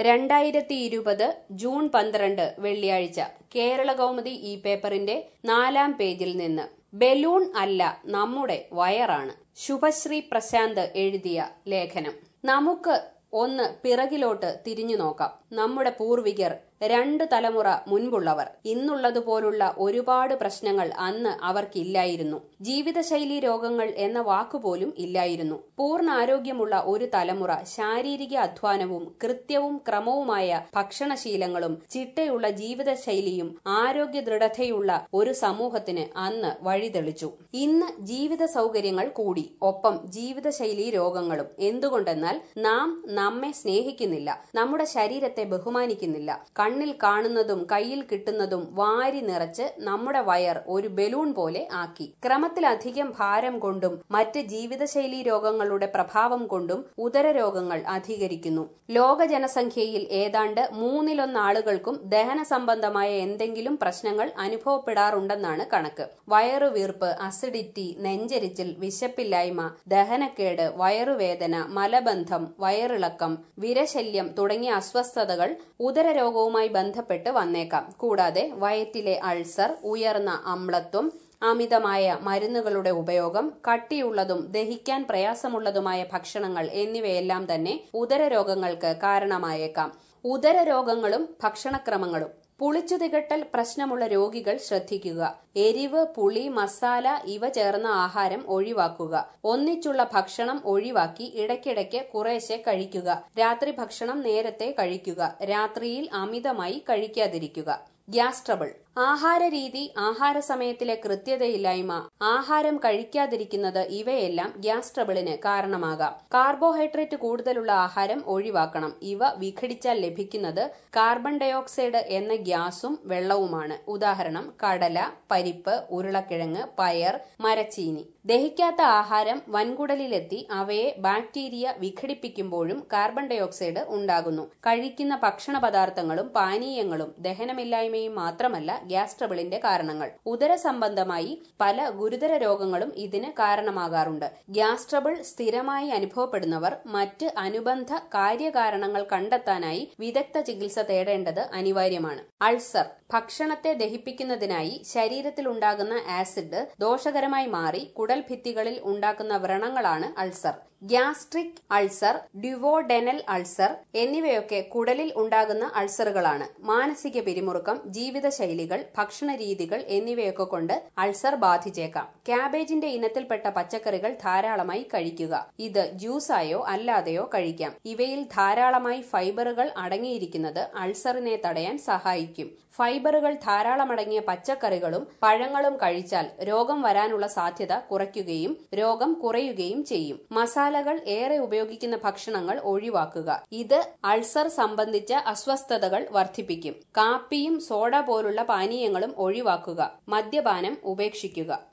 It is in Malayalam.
രണ്ടായിരത്തി ഇരുപത് ജൂൺ പന്ത്രണ്ട് വെള്ളിയാഴ്ച കേരള കൗമുദി ഈ പേപ്പറിന്റെ നാലാം പേജിൽ നിന്ന് ബലൂൺ അല്ല നമ്മുടെ വയറാണ് ശുഭശ്രീ പ്രശാന്ത് എഴുതിയ ലേഖനം നമുക്ക് ഒന്ന് പിറകിലോട്ട് തിരിഞ്ഞു നോക്കാം നമ്മുടെ പൂർവികർ രണ്ട് തലമുറ മുൻപുള്ളവർ ഇന്നുള്ളതുപോലുള്ള ഒരുപാട് പ്രശ്നങ്ങൾ അന്ന് അവർക്കില്ലായിരുന്നു ജീവിതശൈലി രോഗങ്ങൾ എന്ന വാക്കുപോലും ഇല്ലായിരുന്നു പൂർണ്ണ ആരോഗ്യമുള്ള ഒരു തലമുറ ശാരീരിക അധ്വാനവും കൃത്യവും ക്രമവുമായ ഭക്ഷണശീലങ്ങളും ചിട്ടയുള്ള ജീവിതശൈലിയും ആരോഗ്യ ദൃഢതയുള്ള ഒരു സമൂഹത്തിന് അന്ന് വഴിതെളിച്ചു ഇന്ന് ജീവിത സൗകര്യങ്ങൾ കൂടി ഒപ്പം ജീവിതശൈലി രോഗങ്ങളും എന്തുകൊണ്ടെന്നാൽ നാം നമ്മെ സ്നേഹിക്കുന്നില്ല നമ്മുടെ ശരീരത്തെ ബഹുമാനിക്കുന്നില്ല കണ്ണിൽ കാണുന്നതും കയ്യിൽ കിട്ടുന്നതും വാരി നിറച്ച് നമ്മുടെ വയർ ഒരു ബലൂൺ പോലെ ആക്കി ക്രമത്തിലധികം ഭാരം കൊണ്ടും മറ്റ് ജീവിതശൈലി രോഗങ്ങളുടെ പ്രഭാവം കൊണ്ടും ഉദര രോഗങ്ങൾ അധികരിക്കുന്നു ലോക ജനസംഖ്യയിൽ ഏതാണ്ട് മൂന്നിലൊന്ന് ആളുകൾക്കും ദഹന സംബന്ധമായ എന്തെങ്കിലും പ്രശ്നങ്ങൾ അനുഭവപ്പെടാറുണ്ടെന്നാണ് കണക്ക് വയറുവീർപ്പ് അസിഡിറ്റി നെഞ്ചരിച്ചിൽ വിശപ്പില്ലായ്മ ദഹനക്കേട് വയറുവേദന മലബന്ധം വയറിളക്കം വിരശല്യം തുടങ്ങിയ അസ്വസ്ഥതകൾ ഉദരരോഗവുമായി ബന്ധപ്പെട്ട് വന്നേക്കാം കൂടാതെ വയറ്റിലെ അൾസർ ഉയർന്ന അമ്ലത്വം അമിതമായ മരുന്നുകളുടെ ഉപയോഗം കട്ടിയുള്ളതും ദഹിക്കാൻ പ്രയാസമുള്ളതുമായ ഭക്ഷണങ്ങൾ എന്നിവയെല്ലാം തന്നെ ഉദരരോഗങ്ങൾക്ക് കാരണമായേക്കാം ഉദരരോഗങ്ങളും ഭക്ഷണക്രമങ്ങളും പുളിച്ചു തികട്ടൽ പ്രശ്നമുള്ള രോഗികൾ ശ്രദ്ധിക്കുക എരിവ് പുളി മസാല ഇവ ചേർന്ന ആഹാരം ഒഴിവാക്കുക ഒന്നിച്ചുള്ള ഭക്ഷണം ഒഴിവാക്കി ഇടയ്ക്കിടയ്ക്ക് കുറേശ്ശെ കഴിക്കുക രാത്രി ഭക്ഷണം നേരത്തെ കഴിക്കുക രാത്രിയിൽ അമിതമായി കഴിക്കാതിരിക്കുക ഗ്യാസ് ട്രബിൾ ആഹാരരീതി ആഹാര സമയത്തിലെ കൃത്യതയില്ലായ്മ ആഹാരം കഴിക്കാതിരിക്കുന്നത് ഇവയെല്ലാം ഗ്യാസ് ട്രബിളിന് കാരണമാകാം കാർബോഹൈഡ്രേറ്റ് കൂടുതലുള്ള ആഹാരം ഒഴിവാക്കണം ഇവ വിഘടിച്ചാൽ ലഭിക്കുന്നത് കാർബൺ ഡയോക്സൈഡ് എന്ന ഗ്യാസും വെള്ളവുമാണ് ഉദാഹരണം കടല പരിപ്പ് ഉരുളക്കിഴങ്ങ് പയർ മരച്ചീനി ദഹിക്കാത്ത ആഹാരം വൻകുടലിലെത്തി അവയെ ബാക്ടീരിയ വിഘടിപ്പിക്കുമ്പോഴും കാർബൺ ഡയോക്സൈഡ് ഉണ്ടാകുന്നു കഴിക്കുന്ന ഭക്ഷണ പദാർത്ഥങ്ങളും പാനീയങ്ങളും ദഹനമില്ലായ്മയും മാത്രമല്ല ഗ്യാസ് ട്രബിളിന്റെ കാരണങ്ങൾ ഉദര സംബന്ധമായി പല ഗുരുതര രോഗങ്ങളും ഇതിന് കാരണമാകാറുണ്ട് ഗ്യാസ് ട്രബിൾ സ്ഥിരമായി അനുഭവപ്പെടുന്നവർ മറ്റ് അനുബന്ധ കാര്യകാരണങ്ങൾ കണ്ടെത്താനായി വിദഗ്ധ ചികിത്സ തേടേണ്ടത് അനിവാര്യമാണ് അൾസർ ഭക്ഷണത്തെ ദഹിപ്പിക്കുന്നതിനായി ശരീരത്തിൽ ഉണ്ടാകുന്ന ആസിഡ് ദോഷകരമായി മാറി കുടൽ ഭിത്തികളിൽ ഉണ്ടാക്കുന്ന വ്രണങ്ങളാണ് ulcer gastric ulcer duodenal ulcer എന്നിവയൊക്കെ കുടലിൽ ഉണ്ടാകുന്ന അൾസറുകളാണ് മാനസിക പിരിമുറുക്കം ജീവിതശൈലികൾ ഭക്ഷണരീതികൾ എന്നിവയൊക്കെ കൊണ്ട് അൾസർ ബാധിച്ചേക്കാം ക്യാബേജിന്റെ ഇനത്തിൽപ്പെട്ട പച്ചക്കറികൾ ധാരാളമായി കഴിക്കുക ഇത് ജ്യൂസായോ അല്ലാതെയോ കഴിക്കാം ഇവയിൽ ധാരാളമായി ഫൈബറുകൾ അടങ്ങിയിരിക്കുന്നത് അൾസറിനെ തടയാൻ സഹായിക്കും ഫൈബറുകൾ ധാരാളമടങ്ങിയ പച്ചക്കറികളും പഴങ്ങളും കഴിച്ചാൽ രോഗം വരാനുള്ള സാധ്യത കുറയ്ക്കുകയും രോഗം കുറയുകയും ചെയ്യും മസാലകൾ ഏറെ ഉപയോഗിക്കുന്ന ഭക്ഷണങ്ങൾ ഒഴിവാക്കുക ഇത് അൾസർ സംബന്ധിച്ച അസ്വസ്ഥതകൾ വർദ്ധിപ്പിക്കും കാപ്പിയും സോഡ പോലുള്ള പാനീയങ്ങളും ഒഴിവാക്കുക മദ്യപാനം ഉപേക്ഷിക്കുക